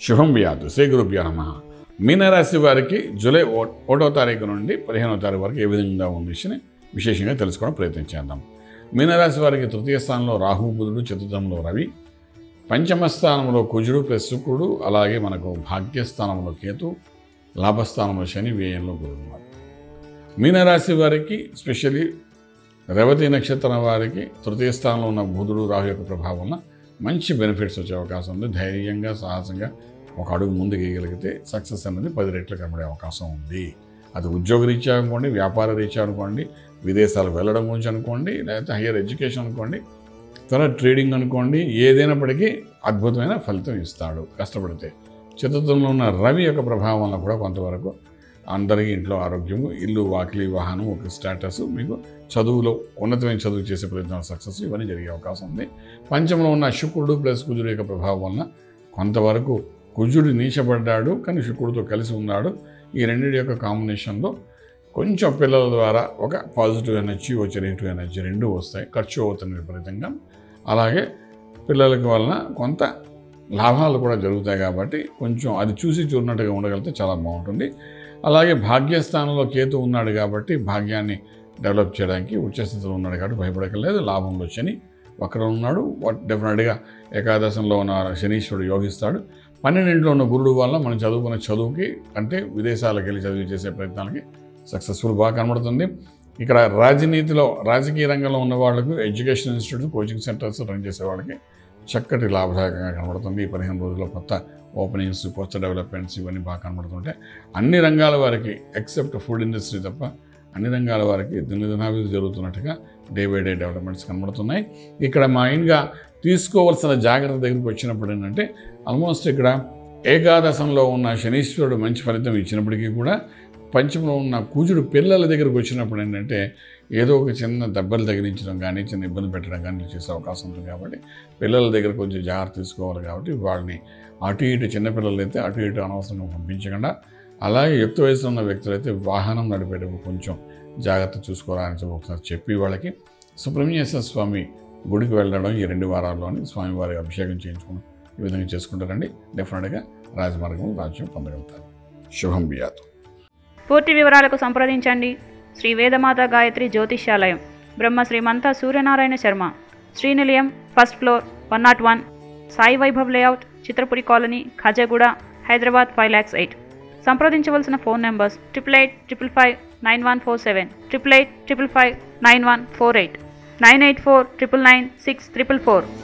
శుభం వ్యాధు శ్రీ గురుభ్యో నమ మీనరాశి వారికి జూలై ఓ- ఒకటో తారీఖు నుండి పదిహేనో తారీఖు వరకు ఏ విధంగా ఉంది విషయాన్ని విశేషంగా తెలుసుకోవడం ప్రయత్నం చేద్దాం మీనరాశి వారికి తృతీయ స్థానంలో రాహు బుధుడు చతుర్థంలో రవి పంచమ స్థానంలో కుజుడు ప్లస్ శుక్రుడు అలాగే మనకు భాగ్యస్థానంలో కేతు లాభస్థానంలో శని వ్యయంలో గురుడు ఉన్నారు మీనరాశి వారికి స్పెషల్లీ రేవతి నక్షత్రం వారికి తృతీయ స్థానంలో ఉన్న బుధుడు రాహు యొక్క ప్రభావం వలన మంచి బెనిఫిట్స్ వచ్చే అవకాశం ఉంది ధైర్యంగా సాహసంగా ఒక అడుగు ముందుకు వేయగలిగితే సక్సెస్ అనేది పది రెట్లు కనబడే అవకాశం ఉంది అది ఉద్యోగ రీత్యా అనుకోండి వ్యాపార రీత్యా అనుకోండి విదేశాలకు వెళ్ళడం గురించి అనుకోండి లేకపోతే హయ్యర్ ఎడ్యుకేషన్ అనుకోండి తర్వాత ట్రేడింగ్ అనుకోండి ఏదైనప్పటికీ అద్భుతమైన ఫలితం ఇస్తాడు కష్టపడితే చతుర్థంలో ఉన్న రవి యొక్క ప్రభావం వల్ల కూడా కొంతవరకు అందరికీ ఇంట్లో ఆరోగ్యము ఇల్లు వాకిలి వాహనం ఒక స్టేటస్ మీకు చదువులో ఉన్నతమైన చదువు చేసే ప్రయత్నం సక్సెస్ ఇవన్నీ జరిగే అవకాశం ఉంది పంచంలో ఉన్న శుక్రుడు ప్లస్ కుజుడు యొక్క ప్రభావం వలన కొంతవరకు కుజుడు నీచబడ్డాడు కానీ శుక్రుడితో కలిసి ఉన్నాడు ఈ రెండింటి యొక్క కాంబినేషన్లో కొంచెం పిల్లల ద్వారా ఒక పాజిటివ్ ఎనర్జీ వచ్చే నెగిటివ్ ఎనర్జీ రెండు వస్తాయి ఖర్చు అవుతుంది విపరీతంగా అలాగే పిల్లలకి వలన కొంత లాభాలు కూడా జరుగుతాయి కాబట్టి కొంచెం అది చూసి చూడనట్టుగా ఉండగలిగితే చాలా బాగుంటుంది అలాగే భాగ్యస్థానంలో కేతు ఉన్నాడు కాబట్టి భాగ్యాన్ని డెవలప్ చేయడానికి ఉచ్చస్థితిలో ఉన్నాడు కాబట్టి భయపడకలేదు లాభంలో శని వక్రం ఉన్నాడు వాట్ డెఫినెట్గా ఏకాదశంలో ఉన్న శనీశ్వరుడు యోగిస్తాడు పన్నెండింటిలో ఉన్న గురుడు వల్ల మనం చదువుకున్న చదువుకి అంటే విదేశాలకు వెళ్ళి చదువు చేసే ప్రయత్నాలకి సక్సెస్ఫుల్ బాగా కనబడుతుంది ఇక్కడ రాజనీతిలో రాజకీయ రంగంలో ఉన్న వాళ్ళకు education institute coaching centres run చేసే వాళ్ళకి చక్కటి లాభదాయకంగా కనబడుతుంది ఈ పదిహేను రోజుల్లో కొత్త ఓపెనింగ్స్ కొత్త డెవలప్మెంట్స్ ఇవన్నీ బాగా కనబడుతుంటాయి అన్ని రంగాల వారికి ఎక్సెప్ట్ ఫుడ్ ఇండస్ట్రీ తప్ప అన్ని రంగాల వారికి దినదినాభివృద్ధి జరుగుతున్నట్టుగా డే బై డే డెవలప్మెంట్స్ కనబడుతున్నాయి ఇక్కడ మెయిన్గా తీసుకోవాల్సిన జాగ్రత్త దగ్గరికి వచ్చినప్పుడు ఏంటంటే ఆల్మోస్ట్ ఇక్కడ ఏకాదశంలో ఉన్న శనీశ్వరుడు మంచి ఫలితం ఇచ్చినప్పటికీ కూడా పంచంలో ఉన్న కూజుడు పిల్లల దగ్గరికి వచ్చినప్పుడు ఏంటంటే ఏదో ఒక చిన్న దెబ్బలు తగిలించడం కానీ చిన్న ఇబ్బంది పెట్టడం కానీ చేసే అవకాశం ఉంటుంది కాబట్టి పిల్లల దగ్గర కొంచెం జాగ్రత్త తీసుకోవాలి కాబట్టి వాళ్ళని అటు ఇటు చిన్నపిల్లలు అయితే అటు ఇటు అనవసరంగా పంపించకుండా అలాగే యుక్త వయసులో ఉన్న వ్యక్తులు అయితే వాహనం నడిపేటప్పుడు కొంచెం జాగ్రత్త చూసుకోవాలని చెప్పి ఒకసారి చెప్పి వాళ్ళకి సుబ్రహ్మణ్యేశ్వర స్వామి గుడికి వెళ్ళడం ఈ రెండు వారాల్లోని స్వామివారి అభిషేకం చేయించుకుని ఈ విధంగా చేసుకుంటారండి డెఫినెట్గా రాజమార్గం రాజ్యం పొందగలుగుతారు శుభం బియాత్ పూర్తి వివరాలకు సంప్రదించండి Shri Vedamata Gayatri Jyotishyalayam Brahma Srimantha Suryanarayana Sharma Srinilayam first floor one not one Sai Vaibhav layout Chitrapuri colony Khajaguda Hyderabad five lakhs eight సంప్రదించవలసిన phone numbers triple eight triple five nine one four seven triple eight triple five nine one four eight nine eight four triple nine six triple four